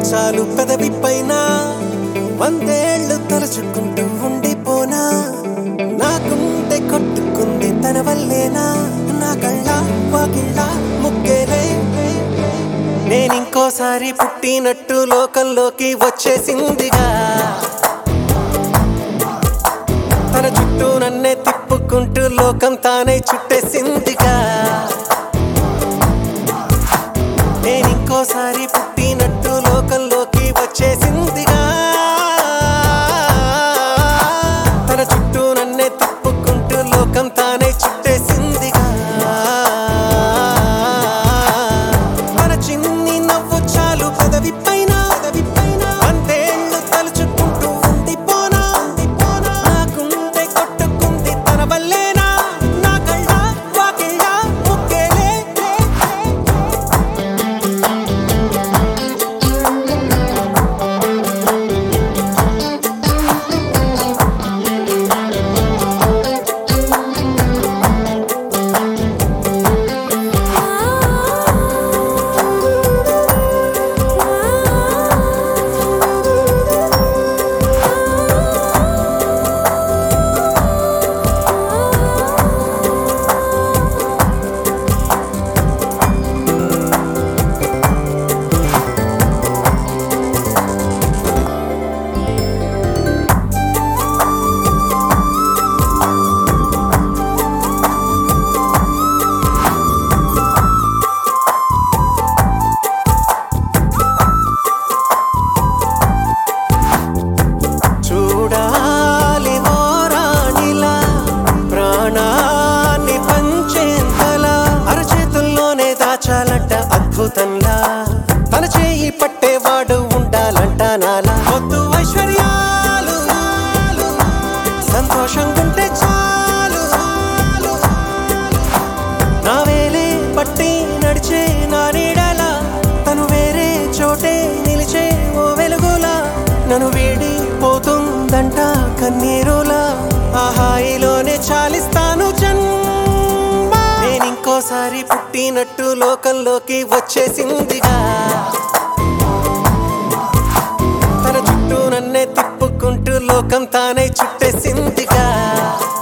చాలు పెదవి పైన వందేళ్లు తలుచుకుంటూ ఉండిపోనా నా గుండె కొట్టుకుంది తన వల్లేనా నా కళ్ళ వాకిళ్ళ ముగ్గేలే నేనింకోసారి పుట్టినట్టు లోకంలోకి వచ్చేసిందిగా తన చుట్టూ నన్నే తిప్పుకుంటూ లోకం తానే చుట్టేసిందిగా నేనింకోసారి పుట్టినట్టు లోకంలోకి వచ్చేసిందిగా తన చుట్టూ నన్నే తిప్పుకుంటూ లోకం తానే చుట్టేసిందిగా మన చిన్ని నవ్వు చాలు పెదవి పైన పెదవి పైన అంతేళ్ళు తలుచుకుంటూ ఉండిపోనా ఉండిపోనా నా గుండె కొట్టుకుంది తన వల్లేనా నా కళ్ళ వాకిళ్ళ ముక్కేలే చూడాలి ఓ రాణిలా ప్రాణాన్ని పంచేంతలా అరచేతుల్లోనే దాచాలంట అద్భుతంలా తన చేయి పట్టేవాడు ఉండాలంట నాలా వద్దు ఐశ్వర్యాలు సంతోషంగుంటే చాలు నా వేలే పట్టి నడిచే నా నీడలా తను వేరే చోటే నిలిచే ఓ వెలుగులా నన్ను వీడి పోతుందంట కన్నీరులా ఆ హాయిలోనే చాలిస్తాను జన్మ నేనింకోసారి పుట్టినట్టు లోకంలోకి వచ్చేసిందిగా తన చుట్టూ నన్నే తిప్పుకుంటూ లోకం తానే చుట్టేసిందిగా